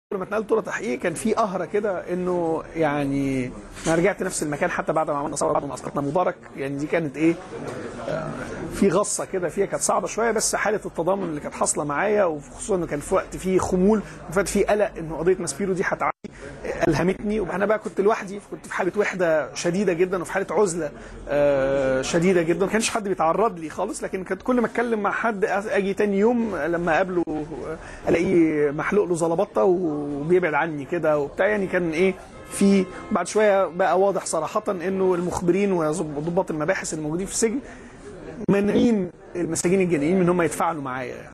لما اتنقلت طول تحقيق كان في قهره كده انه يعني انا رجعت نفس المكان حتى بعد ما عملنا ثوره بعد ما اسقطنا مبارك يعني دي كانت ايه آه، في غصه كده فيها كانت صعبه شويه بس حاله التضامن اللي كانت حاصله معايا وخصوصا انه كان في وقت فيه خمول وفي وقت فيه قلق انه قضيه ماسبيرو دي هتعدي آه، الهمتني وانا بقى كنت لوحدي كنت في حاله وحده شديده جدا وفي حاله عزله آه، شديده جدا ما كانش حد بيتعرض لي خالص لكن كنت كل ما اتكلم مع حد اجي تاني يوم لما اقابله آه، الاقيه محلوق له زلبطه وبيبعد عني كده وبتاع يعني كان ايه في بعد شويه بقى واضح صراحه انه المخبرين وضباط المباحث اللي موجودين في السجن مانعين المساجين الجانيين من هم يتفاعلوا معايا